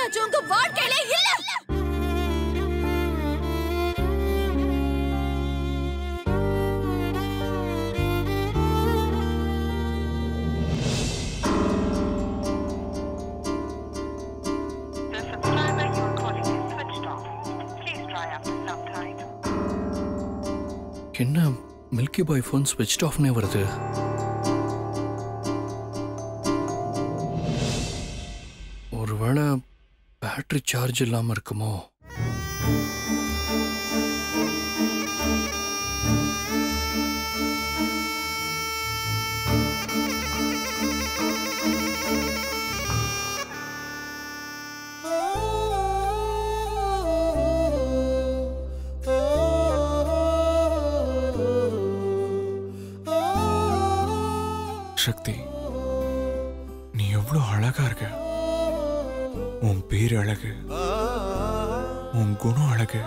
வீராஜ் உங்க வாழ்க்கையில இல்ல The subscriber you are calling is switched off. Please try after some time. என்ன milky boy phone ஸ்விட்ச் ஆஃப்னே வருது ஒருவேளை பேட்டரி சார்ஜ் இல்லாம இருக்குமோ சக்தி நீ எவ்வளவு அழகா இருக்க உன் பேர் அழகு உன் குணம் அழகு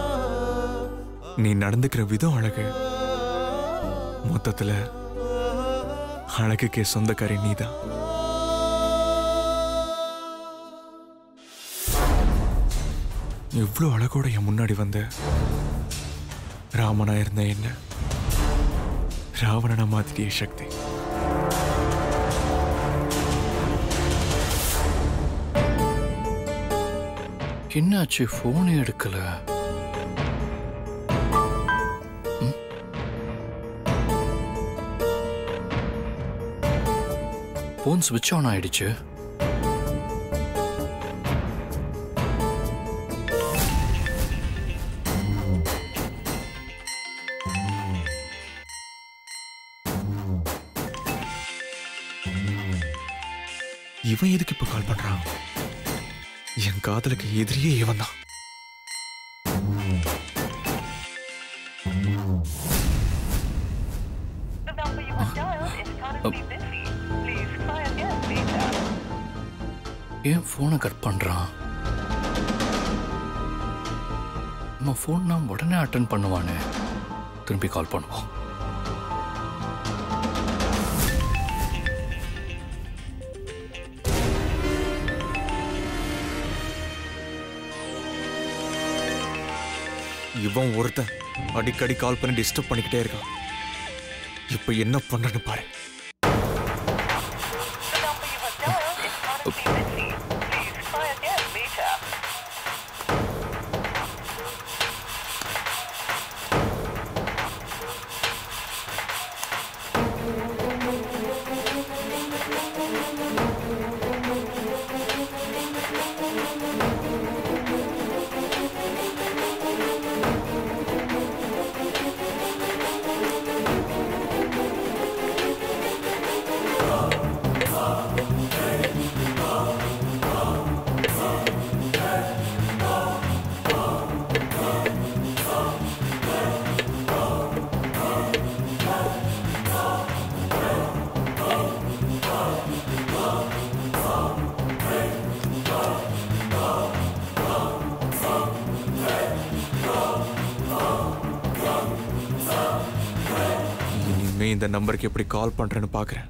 நீ நடந்துக்கிற விதம் அழகு மொத்தத்துல அழகுக்கே சொந்தக்காரி நீதான் எவ்வளவு அழகோட என் முன்னாடி வந்த ராமனா இருந்த என்ன ராவணனா மாத்திட்டிய சக்தி என்னாச்சு ஃபோனே எடுக்கல ம்? ஃபோன் ஸ்விட்ச் ஆன் ஆயிடுச்சு இவன் எதுக்கு இப்ப கால் பண்றான் என் காதலுக்கு எதிரியே இவன் தான் The number you have dialed is currently busy. Please try again later. ஏன் ஃபோனை கட் பண்றான் நம்ம ஃபோன் நான் உடனே அட்டன் பண்ணுவானே திரும்பி கால் பண்ணுவோம் இவன் ஒருத்தன் அடிக்கடி கால் பண்ணி டிஸ்டர்ப் பண்ணிக்கிட்டே இருக்கான் இப்ப என்ன பண்றேன்னு பாரு The number you have dialed is currently busy. Please try again later. இனிமே இந்த நம்பருக்கு எப்படி கால் பண்றேன்னு பாக்குறேன்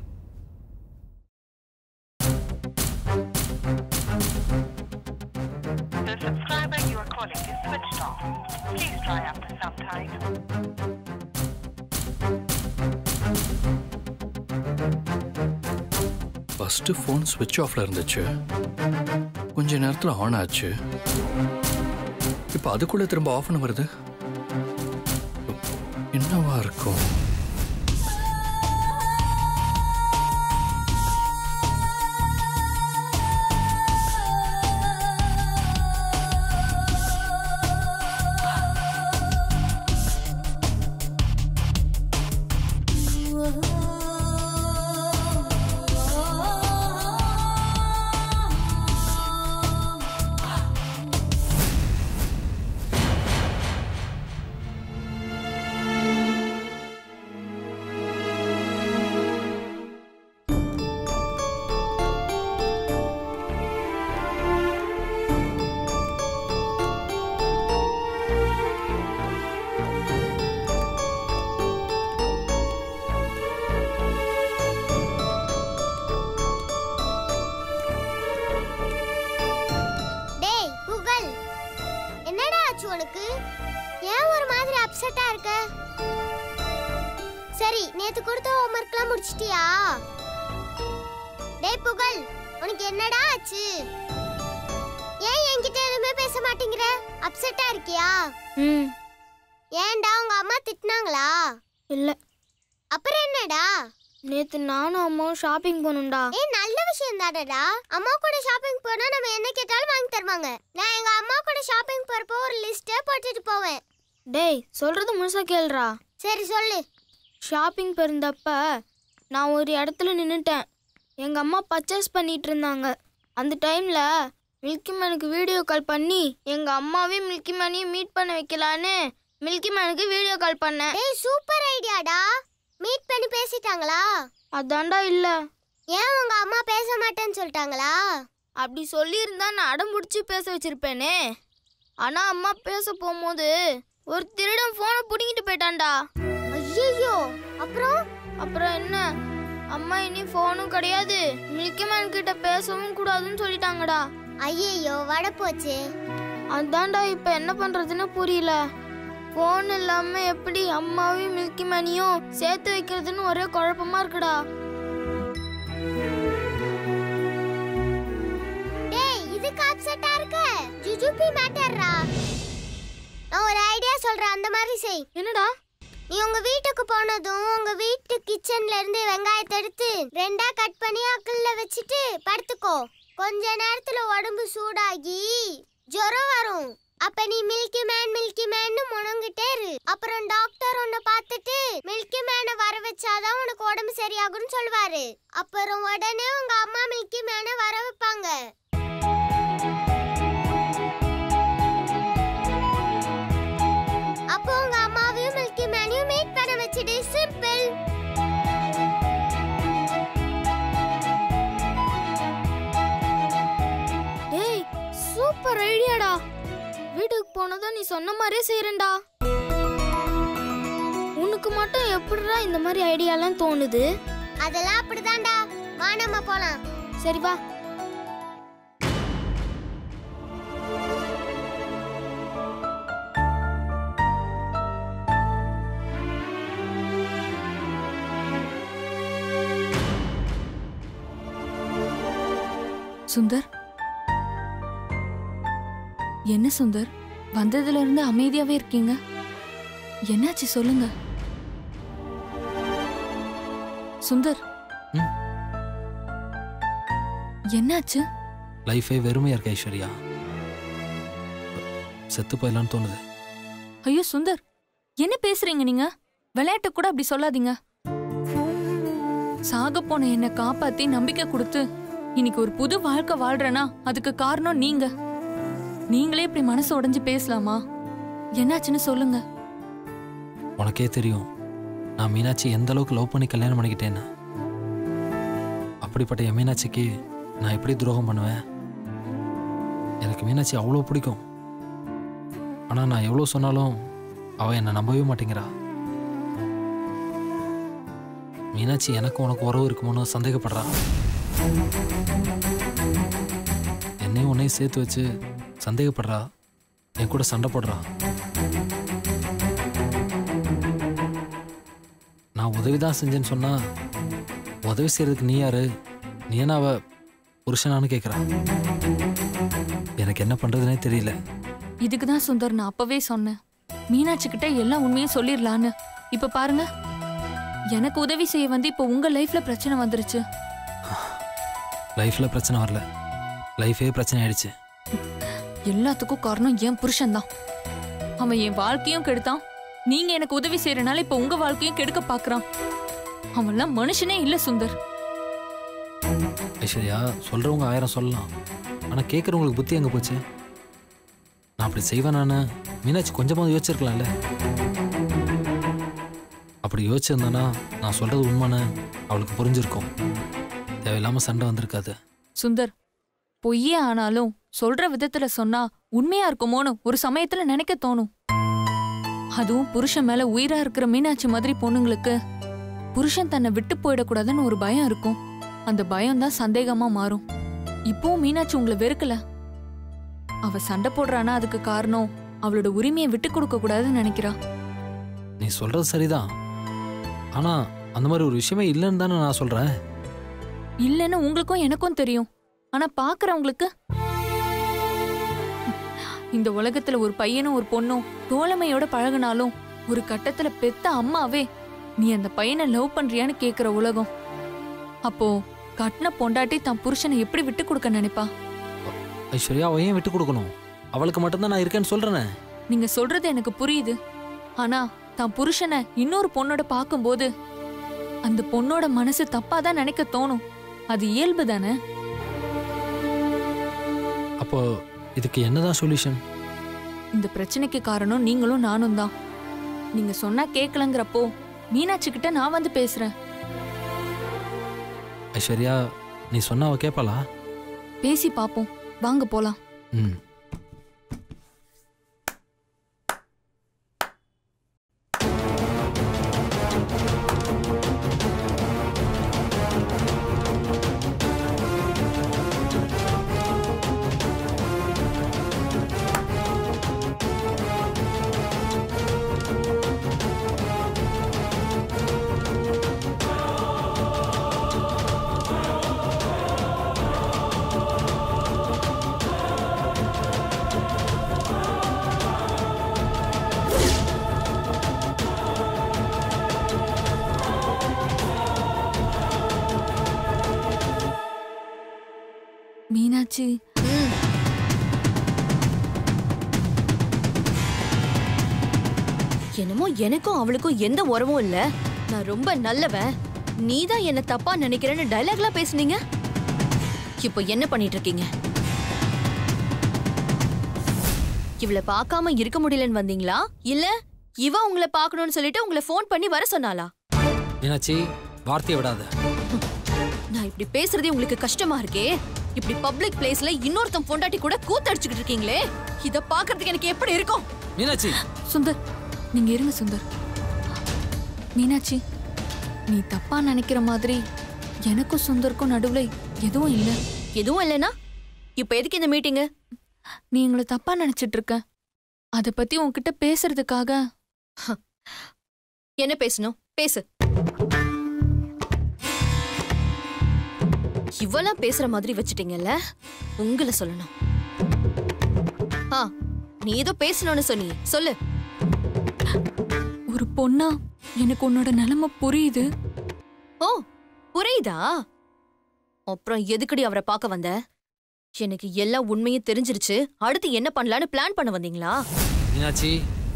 The subscriber you are calling is switched off. Please try after some time. First phone ஸ்விட்ச் ஆஃப்ல இருந்துச்சு கொஞ்ச நேரத்தில் ஆன் ஆச்சு இப்போ அதுக்குள்ள திரும்ப ஆஃப்னு வருது என்னவா இருக்கும் ஆச்சு உனக்கு ஏன் ஒரு மாதிரி அப்செட்டா இருக்க சரி நேத்து கொடுத்த ஹோம்ஒர்க்லாம் முடிச்சிட்டியா டேய் புகழ் உனக்கு என்னடா ஆச்சு ஏன் என்கிட்ட எதுவுமே பேச மாட்டேங்கிற அப்செட்டா இருக்கியா ம் ஏன்டா உங்க அம்மா திட்டினாங்களா இல்லை அப்புறம் என்னடா நேற்று நானும் அம்மாவும் ஷாப்பிங் போகணும்டா ஏ நல்ல விஷயம் தானடா அம்மா கூட ஷாப்பிங் போனா நம்ம என்ன கேட்டாலும் வாங்கி தருவாங்க நான் எங்க அம்மா கூட ஷாப்பிங் போறப்போ ஒரு லிஸ்ட்டே போட்டுட்டு போவேன் டேய் சொல்கிறது முழுசா கேளுடா சரி சொல்லு ஷாப்பிங் போயிருந்தப்ப நான் ஒரு இடத்துல நின்றுட்டேன் எங்கள் அம்மா பர்ச்சேஸ் பண்ணிட்டு இருந்தாங்க அந்த டைமில் மில்கி மேனுக்கு வீடியோ கால் பண்ணி எங்கள் அம்மாவையும் மில்கி மேனையும் மீட் பண்ண வைக்கலான்னு மில்கி மேனுக்கு வீடியோ கால் பண்ணேன் டேய் சூப்பர் ஐடியாடா மீட் பண்ணி பேசிட்டாங்களா அதான்டா இல்லை ஏன் உங்க அம்மா பேச மாட்டேன்னு சொல்லிட்டாங்களா அப்படி சொல்லியிருந்தா நான் அடம் பிடிச்சி பேச வச்சிருப்பேனே ஆனால் அம்மா பேச போகும்போது ஒரு திருடன் ஃபோனை பிடிங்கிட்டு போயிட்டான்டா ஐயோ அப்புறம் அப்புறம் என்ன அம்மா இனி ஃபோனும் கிடையாது மில்கி மேன் கிட்ட பேசவும் கூடாதுன்னு சொல்லிட்டாங்கடா ஐயோ வட போச்சு அதான்டா இப்போ என்ன பண்றதுன்னு புரியல ஃபோன் இல்லாம எப்படி அம்மாவையும் மில்கி மேனையும் சேர்த்து வைக்கிறதுன்னு ஒரே குழப்பமா இருக்குடா டேய் இதுக்கு அப்செட்டா இருக்க ஜுஜுபி மேட்டர்ரா நான் ஒரு ஐடியா சொல்றேன் அந்த மாதிரி செய் என்னடா நீ உங்க வீட்டுக்கு போனதும் உங்க வீட்டு கிச்சன்ல இருந்து வெங்காயத்தை எடுத்து ரெண்டா கட் பண்ணி அக்கல்ல வச்சுட்டு படுத்துக்கோ கொஞ்ச நேரத்துல உடம்பு சூடாகி ஜுரம் வரும் அப்ப நீ மில்கி மேன் மில்கி மேன்னு முணங்கிட்டே இரு அப்புறம் டாக்டர் உன்னை பார்த்துட்டு மில்கி மேனை வர வச்சாதான் உனக்கு உடம்பு சரியாகும்னு சொல்வாரு அப்புறம் உடனே உங்க அம்மா மில்கி மேனை வர வைப்பாங்க அப்போ உங்க அம்மாவையும் மில்கி மேனையும் மீட் பண்ண வச்சுடு சிம்பிள் டேய் சூப்பர் ஐடியாடா வீட்டுக்கு போனதும் நீ சொன்ன மாதிரியே செய்யறேன்டா உனக்கு மட்டும் எப்படிடா இந்த மாதிரி ஐடியாலாம் தோணுது அதெல்லாம் அப்படிதான்டா வா நம்ம போலாம் சரி வா சுந்தர் என்ன சுந்தர் வந்ததுல இருந்து அமைதியாவே இருக்கீங்க என்னாச்சு சொல்லுங்க சுந்தர் ம்? என்னாச்சு லைஃபே வெறுமையா இருக்கு ஐஸ்வர்யா செத்து போயிடலான்னு தோணுது ஐயோ சுந்தர் என்ன பேசுறீங்க நீங்க விளையாட்டு கூட அப்படி சொல்லாதீங்க சாக போன என்ன காப்பாத்தி நம்பிக்கை கொடுத்து இன்னைக்கு ஒரு புது வாழ்க்கை வாழ்றேனா அதுக்கு காரணம் நீங்க நீங்களே இப்படி மனசு உடைஞ்சு பேசலாமா என்னாச்சுன்னு சொல்லுங்க உனக்கே தெரியும் நான் மீனாட்சி எந்த அளவுக்கு லவ் பண்ணி கல்யாணம் பண்ணிக்கிட்டேன்னு அப்படிப்பட்ட என் மீனாட்சிக்கு நான் எப்படி துரோகம் பண்ணுவேன் எனக்கு மீனாட்சி அவ்வளோ பிடிக்கும் ஆனால் நான் எவ்வளோ சொன்னாலும் அவள் என்னை நம்பவே மாட்டேங்கிறா மீனாட்சி எனக்கு உனக்கு உறவு இருக்குமோன்னு சந்தேகப்படுறா என்னையும் உன்னையும் சேர்த்து வச்சு சந்தேகப்படுறா என் கூட சண்டை போடுறா நான் உதவி தான் செஞ்சேன்னு சொன்னா உதவி செய்யறதுக்கு நீ யாரு நீ என்ன அவ புருஷனான்னு கேட்குறா எனக்கு என்ன பண்றதுனே தெரியல இதுக்கு தான் சுந்தர் நான் அப்பவே சொன்னேன் மீனாட்சி கிட்ட எல்லா உண்மையும் சொல்லிடலான்னு இப்ப பாருங்க எனக்கு உதவி செய்ய வந்து இப்ப உங்க லைஃப்ல பிரச்சனை வந்துருச்சு லைஃப்ல பிரச்சனை வரல லைஃபே பிரச்சனை ஆயிடுச்சு எல்லாத்துக்கும் காரணம் என் புருஷன்தான் அவன் என் வாழ்க்கையும் கெடுத்தான் நீங்க எனக்கு உதவி செய்யறனால இப்ப உங்க வாழ்க்கையும் கெடுக்க பாக்குறான் அவன்லாம் மனுஷனே இல்ல சுந்தர் ஐஸ்வர்யா சொல்றவங்க ஆயிரம் சொல்லலாம் ஆனா கேட்குறவங்களுக்கு புத்தி எங்க போச்சு நான் அப்படி செய்வேன் நான் மீனாட்சி கொஞ்சமாவது யோசிச்சிருக்கலாம்ல அப்படி யோசிச்சிருந்தானா நான் சொல்றது உண்மைன்னு அவளுக்கு புரிஞ்சிருக்கும் தேவையில்லாம சண்டை வந்திருக்காது சுந்தர் பொய்யே ஆனாலும் சொல்ற விதத்துல சொன்னா உண்மையா இருக்குமோன்னு ஒரு சமயத்துல நினைக்க தோணும் அதுவும் புருஷன் மேல உயிரா இருக்கிற மீனாட்சி மாதிரி பொண்ணுங்களுக்கு புருஷன் தன்னை விட்டு போயிடக்கூடாதுன்னு ஒரு பயம் இருக்கும் அந்த பயம் தான் சந்தேகமா மாறும் இப்பவும் மீனாட்சி உங்களை வெறுக்கல அவ சண்டை போடுறானா அதுக்கு காரணம் அவளோட உரிமையை விட்டு கொடுக்க கூடாதுன்னு நினைக்கிறா நீ சொல்றது சரிதான் ஆனா அந்த மாதிரி ஒரு விஷயமே இல்லைன்னு தானே நான் சொல்றேன் இல்லைன்னு உங்களுக்கும் எனக்கும் தெரியும் ஆனா பாக்குறவங்களுக்கு இந்த உலகத்துல ஒரு பையனும் ஒரு பொண்ணும் தோழமையோட பழகுனாலும் ஒரு கட்டத்துல பெத்த அம்மாவே நீ அந்த பையனை லவ் பண்றியான்னு கேக்குற உலகம் அப்போ கட்டின பொண்டாட்டி தன் புருஷனை எப்படி விட்டு கொடுக்க நினைப்பா ஐஸ்வர்யா அவன் ஏன் விட்டு கொடுக்கணும் அவளுக்கு மட்டும்தான் நான் இருக்கேன்னு சொல்றேனே நீங்க சொல்றது எனக்கு புரியுது ஆனா தான் புருஷனை இன்னொரு பொண்ணோட பார்க்கும்போது அந்த பொண்ணோட மனசு தப்பாதான் நினைக்க தோணும் அது இயல்பு தானே அப்போ இதுக்கு என்னதான் சொல்யூஷன் இந்த பிரச்சனைக்கு காரணம் நீங்களும் நானும் தான் நீங்க சொன்னா கேட்கலங்கிறப்போ மீனாட்சி கிட்ட நான் வந்து பேசுறேன் ஐஸ்வர்யா நீ சொன்னா அவ கேட்பாளா பேசி பாப்போம் வாங்க போலாம் ம் மீனாட்சி என்னமோ எனக்கும் அவளுக்கும் எந்த உறவும் இல்ல நான் ரொம்ப நல்லவன் நீ தான் என்ன தப்பா நினைக்கிறேன்னு டைலாக்லாம் பேசுனீங்க இப்போ என்ன பண்ணிட்டு இருக்கீங்க இவளை பார்க்காம இருக்க முடியலன்னு வந்தீங்களா இல்ல இவ உங்களை பார்க்கணும்னு சொல்லிட்டு உங்களை ஃபோன் பண்ணி வர சொன்னாளா மீனாட்சி வார்த்தையை விடாத நான் இப்படி பேசுறதே உங்களுக்கு கஷ்டமா இருக்கே இப்படி பப்ளிக் பிளேஸ்ல இன்னொருத்தன் பொண்டாட்டி கூட கூத்தடிச்சுக்கிட்டு இருக்கீங்களே இத பாக்குறதுக்கு எனக்கு எப்படி இருக்கும் மீனாட்சி சுந்தர் நீங்க இருங்க சுந்தர் மீனாட்சி நீ தப்பா நினைக்கிற மாதிரி எனக்கும் சுந்தருக்கும் நடுவுல எதுவும் இல்ல எதுவும் இல்லைன்னா இப்போ எதுக்கு இந்த மீட்டிங்கு நீ எங்களை தப்பா நினைச்சிட்டு இருக்க அத பத்தி உன்கிட்ட பேசுறதுக்காக என்ன பேசணும் பேசு இவெல்லாம் பேசுற மாதிரி வச்சிட்டீங்கல்ல உங்களை சொல்லணும் ஆ நீ ஏதோ பேசணும்னு சொன்னீ சொல்லு ஒரு பொண்ணா எனக்கு உன்னோட நிலைமை புரியுது ஓ புரியுதா அப்புறம் எதுக்குடி அவரை பார்க்க வந்த எனக்கு எல்லா உண்மையும் தெரிஞ்சிருச்சு அடுத்து என்ன பண்ணலான்னு பிளான் பண்ண வந்தீங்களா மீனாட்சி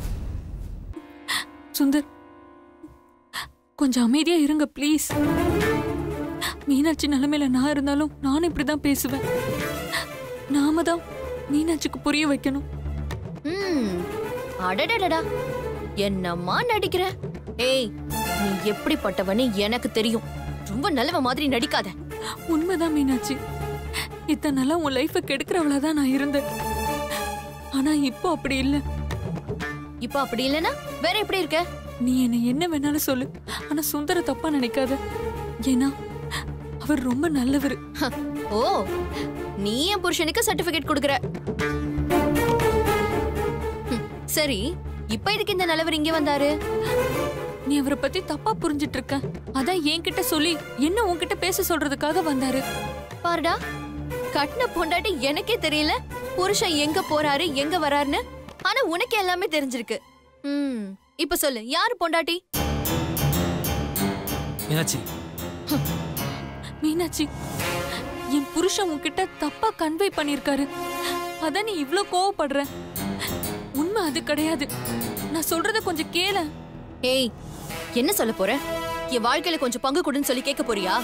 சுந்தர் கொஞ்சம் அமைதியா இருங்க ப்ளீஸ் மீனாட்சி நிலைமையில நான் இருந்தாலும் நானும் இப்படிதான் பேசுவேன் நாம தான் மீனாட்சிக்கு புரிய வைக்கணும் ம் அடடடடா என்னம்மா நடிக்கிற ஏய் நீ எப்படிப்பட்டவன்னு எனக்கு தெரியும் ரொம்ப நல்லவ மாதிரி நடிக்காத உண்மைதான் மீனாட்சி இத்தனை நாளா உன் லைஃபை கெடுக்கிறவளா தான் நான் இருந்தேன் ஆனா இப்போ அப்படி இல்ல இப்ப அப்படி இல்லனா வேற எப்படி இருக்க நீ என்னை என்ன வேணாலும் சொல்லு ஆனா சுந்தர தப்பா நினைக்காத ஏன்னா அவர் ரொம்ப நல்லவர் ஓ நீ என் புருஷனுக்கு சர்டிபிகேட் கொடுக்கற ஹம், சரி இப்ப எதுக்கு இந்த நல்லவர் இங்க வந்தாரு நீ அவரை பத்தி தப்பா புரிஞ்சிட்டு இருக்க அதான் என்கிட்ட சொல்லி என்ன உன்கிட்ட பேச சொல்றதுக்காக வந்தாரு பாருடா கட்டின பொண்டாட்டி எனக்கே தெரியல புருஷன் எங்க போறாரு எங்க வராருன்னு ஆனா உனக்கு எல்லாமே தெரிஞ்சிருக்கு ம் இப்ப சொல்லு யாரு பொண்டாட்டி மீனாட்சி மீனாட்சி என் புருஷன் உன்கிட்ட தப்பா கன்வே பண்ணிருக்காரு அதான் நீ இவ்ளோ கோவப்படுற உண்மை அது கிடையாது நான் சொல்றத கொஞ்சம் கேள ஏய் என்ன சொல்ல போற என் வாழ்க்கையில கொஞ்சம் பங்கு கொடுன்னு சொல்லி கேட்க போறியா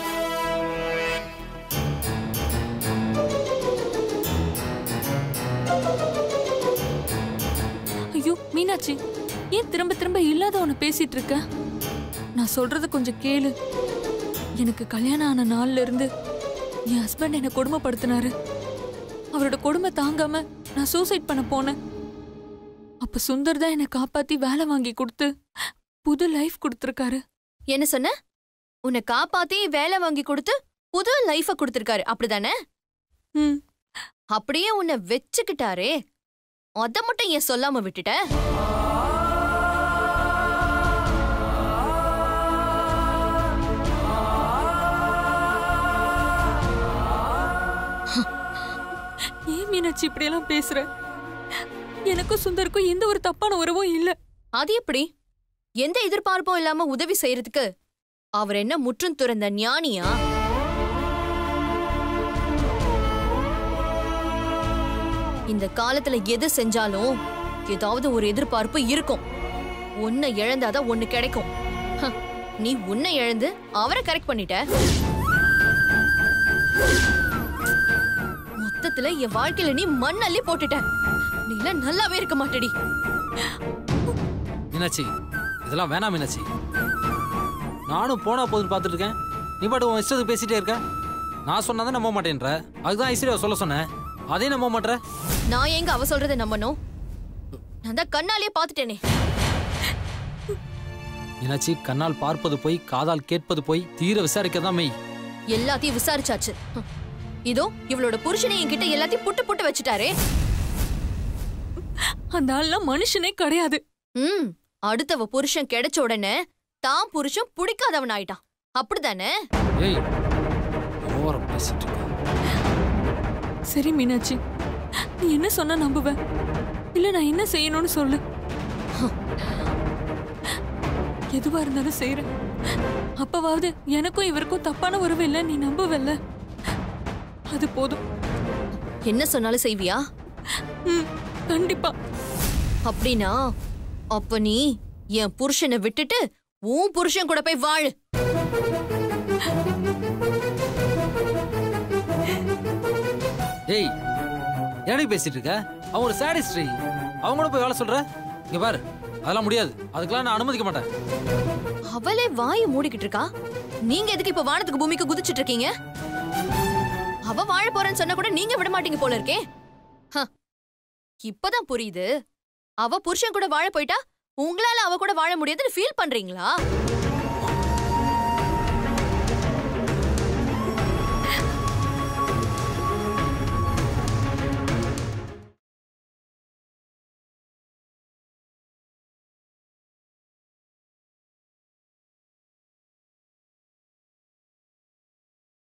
ஐயோ மீனாட்சி ஏன் திரும்ப திரும்ப இல்லாத ஒண்ணு பேசிட்டு இருக்க நான் சொல்றத கொஞ்சம் கேளு எனக்கு கல்யாணம் ஆன நாள்ல இருந்து என் ஹஸ்பண்ட் என்னை கொடுமைப்படுத்தினாரு அவரோட கொடுமை தாங்காம நான் சூசைட் பண்ண போனேன் அப்ப சுந்தர் தான் என்னை காப்பாத்தி வேலை வாங்கி கொடுத்து புது லைஃப் கொடுத்துருக்காரு என்ன சொன்ன உன்னை காப்பாத்தி வேலை வாங்கி கொடுத்து புது லைஃப கொடுத்திருக்காரு அப்படிதானே ம் அப்படியே உன்னை வெச்சுக்கிட்டாரே அத மட்டும் ஏன் சொல்லாம விட்டுட்ட ஏன் மீனாட்சி இப்படியெல்லாம் பேசுற எனக்கும் சுந்தருக்கும் எந்த ஒரு தப்பான உறவும் இல்ல அது எப்படி எந்த எதிர்பார்ப்பும் இல்லாம உதவி செய்யறதுக்கு அவர் என்ன முற்றும் துறந்த ஞானியா இந்த காலத்துல எது செஞ்சாலும் ஏதாவது ஒரு எதிர்பார்ப்பு இருக்கும் ஒன்ன இழந்தாதான் ஒண்ணு கிடைக்கும் ஹ, நீ உன்னை இழந்து அவரை கரெக்ட் பண்ணிட்ட மொத்தத்துல என் வாழ்க்கையில நீ மண்ணள்ளி போட்டுட்ட நீலாம் நல்லாவே இருக்க மாட்டடி மீனாட்சி இதெல்லாம் வேணாம் மீனாட்சி நானும் போனா போதுன்னு பார்த்துட்டு இருக்கேன் நீ பாட்டு உன் இஷ்டத்துக்கு பேசிட்டே இருக்க நான் சொன்னதை நம்ப மாட்டேன்ற அதுதான் ஐஸ்வர்யா சொல்ல சொன்னேன் அதையும் நம்ப மாட்டேற நான் எங்க அவ சொல்றதை நம்பணும் நான் தான் கண்ணாலேயே பாத்துட்டேனே மீனாட்சி கண்ணால் பார்ப்பது போய் காதால் கேட்பது போய் தீர விசாரிக்க தான் மெய் எல்லாத்தையும் விசாரிச்சாச்சு ஹம். இதோ இவளோட புருஷனை என்கிட்ட எல்லாத்தையும் புட்டு புட்டு வச்சுட்டாரே அந்த ஆள்லாம் மனுஷனே கிடையாது ம் அடுத்தவ புருஷன் கிடைச்ச உடனே தான் புருஷன் பிடிக்காதவன் ஆயிட்டான் அப்படிதானே ஏய் ஓவரம் பேசிட்டு இருக்க சரி மீனாட்சி நீ என்ன சொன்னா நம்புவ இல்ல நான் என்ன செய்யணும்னு சொல்லு எதுவா இருந்தாலும் செய்யறேன் அப்பவாவது எனக்கும் இவருக்கும் தப்பான உறவு இல்ல நீ நம்புவல்ல அது போதும் என்ன சொன்னாலும் செய்வியா ம், கண்டிப்பா அப்படின்னா அப்ப நீ என் புருஷனை விட்டுட்டு உன் புருஷன் கூட போய் வாழு ஏய் என்னடி பேசிட்டு இருக்க அவன் ஒரு சாடிஸ்ட்ரி அவங்க கூட போய் வேலை சொல்ற இங்க பாரு அதெல்லாம் முடியாது அதுக்கெல்லாம் நான் அனுமதிக்க மாட்டேன் அவளே வாயை மூடிக்கிட்டு இருக்கா நீங்க எதுக்கு இப்ப வானத்துக்கு பூமிக்கு குதிச்சிட்டு இருக்கீங்க அவ வாழ போறேன்னு சொன்னா கூட நீங்க விட மாட்டீங்க போல இருக்கே ஹ, இப்பதான் புரியுது அவ புருஷன் கூட வாழ போயிட்டா உங்களால அவ கூட வாழ முடியாதுன்னு ஃபீல் பண்றீங்களா